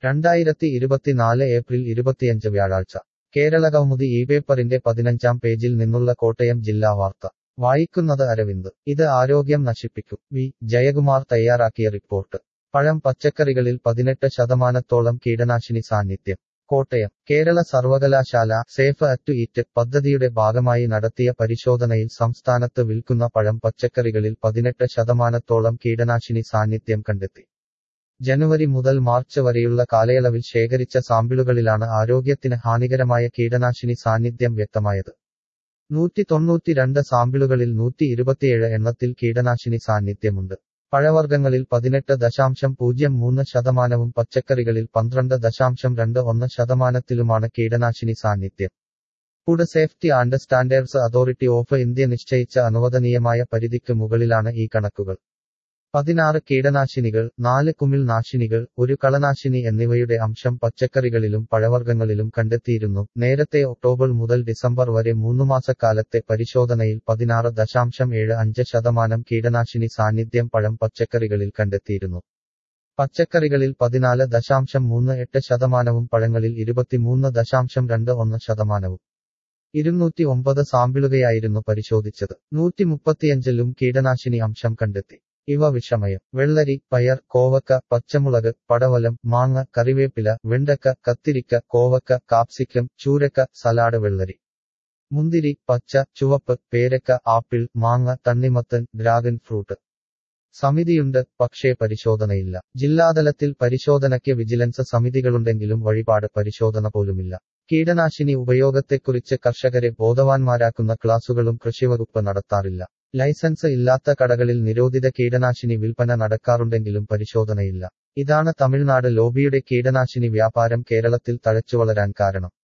രണ്ടായിരത്തി ഇരുപത്തിനാല് ഏപ്രിൽ ഇരുപത്തിയഞ്ച് വ്യാഴാഴ്ച കേരളകൗമുദി ഈ പേപ്പറിന്റെ പതിനഞ്ചാം പേജിൽ നിന്നുള്ള കോട്ടയം ജില്ലാ വാർത്ത വായിക്കുന്നത് അരവിന്ദ് ഇത് ആരോഗ്യം നശിപ്പിക്കും വി ജയകുമാർ തയ്യാറാക്കിയ റിപ്പോർട്ട് പഴം പച്ചക്കറികളിൽ പതിനെട്ട് ശതമാനത്തോളം കീടനാശിനി സാന്നിധ്യം കോട്ടയം കേരള സർവകലാശാല സേഫ് അറ്റ് ഈറ്റ് പദ്ധതിയുടെ ഭാഗമായി നടത്തിയ പരിശോധനയിൽ സംസ്ഥാനത്ത് വിൽക്കുന്ന പഴം പച്ചക്കറികളിൽ പതിനെട്ട് ശതമാനത്തോളം കീടനാശിനി സാന്നിധ്യം കണ്ടെത്തി ജനുവരി മുതൽ മാർച്ച് വരെയുള്ള കാലയളവിൽ ശേഖരിച്ച സാമ്പിളുകളിലാണ് ആരോഗ്യത്തിന് ഹാനികരമായ കീടനാശിനി സാന്നിധ്യം വ്യക്തമായത് നൂറ്റി തൊണ്ണൂറ്റിരണ്ട് സാമ്പിളുകളിൽ നൂറ്റി ഇരുപത്തിയേഴ് എണ്ണത്തിൽ കീടനാശിനി സാന്നിധ്യമുണ്ട് പഴവർഗ്ഗങ്ങളിൽ പതിനെട്ട് ദശാംശം പൂജ്യം മൂന്ന് ശതമാനവും പച്ചക്കറികളിൽ പന്ത്രണ്ട് ദശാംശം രണ്ട് ഒന്ന് ശതമാനത്തിലുമാണ് കീടനാശിനി സാന്നിധ്യം food safety and standards authority of India നിശ്ചയിച്ച അനുവദനീയമായ പരിധിക്ക് മുകളിലാണ് ഈ കണക്കുകൾ പതിനാറ് കീടനാശിനികൾ നാല് കുമിൾ നാശിനികൾ ഒരു കളനാശിനി എന്നിവയുടെ അംശം പച്ചക്കറികളിലും പഴവർഗ്ഗങ്ങളിലും കണ്ടെത്തിയിരുന്നു നേരത്തെ ഒക്ടോബർ മുതൽ ഡിസംബർ വരെ മൂന്നു മാസക്കാലത്തെ പരിശോധനയിൽ പതിനാറ് ദശാംശം ഏഴ് അഞ്ച് ശതമാനം കീടനാശിനി സാന്നിധ്യം പഴം പച്ചക്കറികളിൽ കണ്ടെത്തിയിരുന്നു പച്ചക്കറികളിൽ പതിനാല് ദശാംശം മൂന്ന് എട്ട് ശതമാനവും പഴങ്ങളിൽ ഇരുപത്തിമൂന്ന് ദശാംശം രണ്ട് ഒന്ന് ശതമാനവും ഇരുന്നൂറ്റി ഒമ്പത് സാമ്പിളുകയായിരുന്നു പരിശോധിച്ചത് നൂറ്റി മുപ്പത്തിയഞ്ചിലും കീടനാശിനി അംശം കണ്ടെത്തി ഇവ വിഷമയം വെള്ളരി പയർ കോവക്ക പച്ചമുളക് പടവലം മാങ്ങ കറിവേപ്പില വെണ്ടക്ക കത്തിരിക്ക കോവക്ക കാപ്സിക്കം ചൂരക്ക സലാഡ് വെള്ളരി മുന്തിരി പച്ച ചുവപ്പ് പേരക്ക ആപ്പിൾ മാങ്ങ തണ്ണിമത്തൻ ഡ്രാഗൺ ഫ്രൂട്ട് സമിതിയുണ്ട് പക്ഷേ പരിശോധനയില്ല ജില്ലാതലത്തിൽ പരിശോധനയ്ക്ക് വിജിലൻസ് സമിതികളുണ്ടെങ്കിലും വഴിപാട് പരിശോധന പോലുമില്ല കീടനാശിനി ഉപയോഗത്തെക്കുറിച്ച് കർഷകരെ ബോധവാന്മാരാക്കുന്ന ക്ലാസുകളും കൃഷിവകുപ്പ് നടത്താറില്ല ലൈസൻസ് ഇല്ലാത്ത കടകളിൽ നിരോധിത കീടനാശിനി വിൽപ്പന നടക്കാറുണ്ടെങ്കിലും പരിശോധനയില്ല ഇതാണ് തമിഴ്നാട് ലോബിയുടെ കീടനാശിനി വ്യാപാരം കേരളത്തിൽ തഴച്ചുവളരാൻ കാരണം